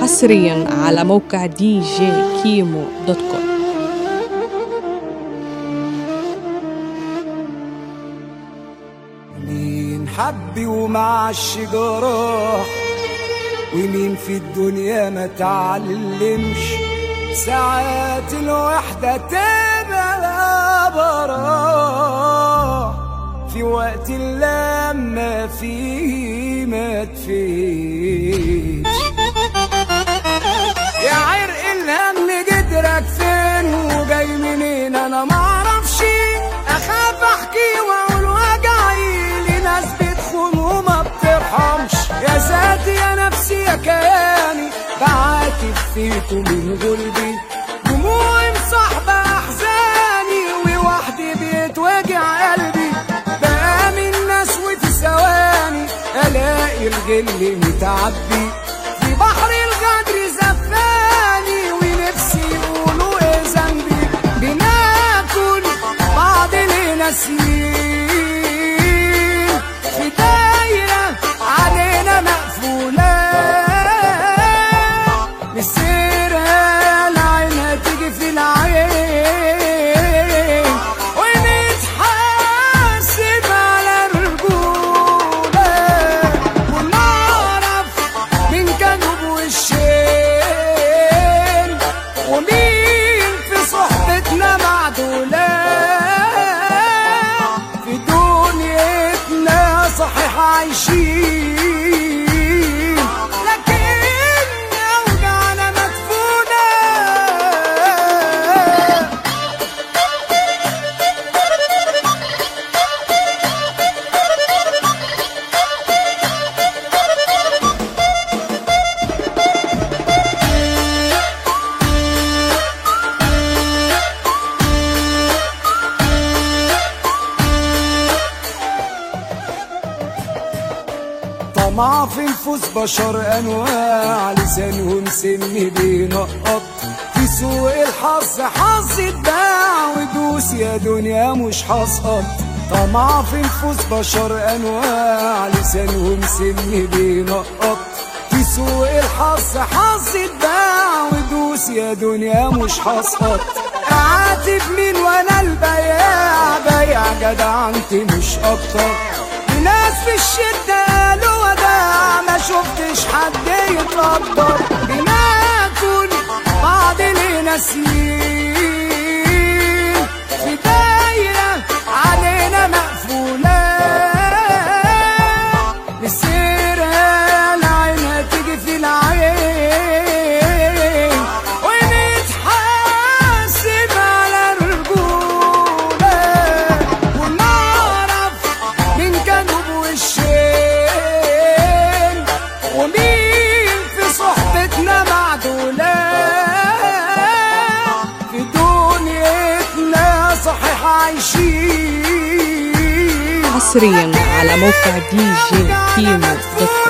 حصريا على موقع دي جي كيمو دوت كوم مين حبي ومعش جراح ومين في الدنيا ما تعلمش ساعات الوحدة تبقى براح في وقت لما فيه ما تفيش يا عرق الهم جدرك فين وجاي منين انا معرفش اخاف احكي واقول وجعي لناس بتخون وما بترحمش يا ذاتي يا نفسي يا كياني بعاتب فيكم من قلبي دموعي مصاحبة احزاني ووحدي بيتوجع قلبي بقى من ناس وفي ثواني الاقي الغل متعبي في بحر الغدر زفاني ونفسي يقولوا ايه ذنبي بناكل بعض لينا سنين في دايرة علينا مقفولة مسيرها العين هتيجي في العين ونتحاسب على الرجولة ونعرف مين كانوا بوشين ومين في صحبتنا معدولة في دنيتنا صحيح عايشين لكن أوجعنا مدفونة طمع في نفوس بشر انواع لسانهم سن بينقط في سوق الحظ حظ اتباع ودوس يا دنيا مش هسقط طمع في نفوس بشر انواع لسانهم سن بينقط في سوق الحظ حظ اتباع ودوس يا دنيا مش هسقط اعاتب مين وانا البياع بيع جدع انت مش اكتر ناس في الشدة قالوا وداع ما شفتش حد يتقدر بناكل بعض لينا سنين في دايرة علينا مقفولة مسيرها العين هتيجي في العين ونتحاسب على الرجولة ونعرف مين كانوا بوشين ومين في صحبتنا معدولة في دنيتنا صحيح عايشين حصريا على موقع دي جي كيمو دوت كوم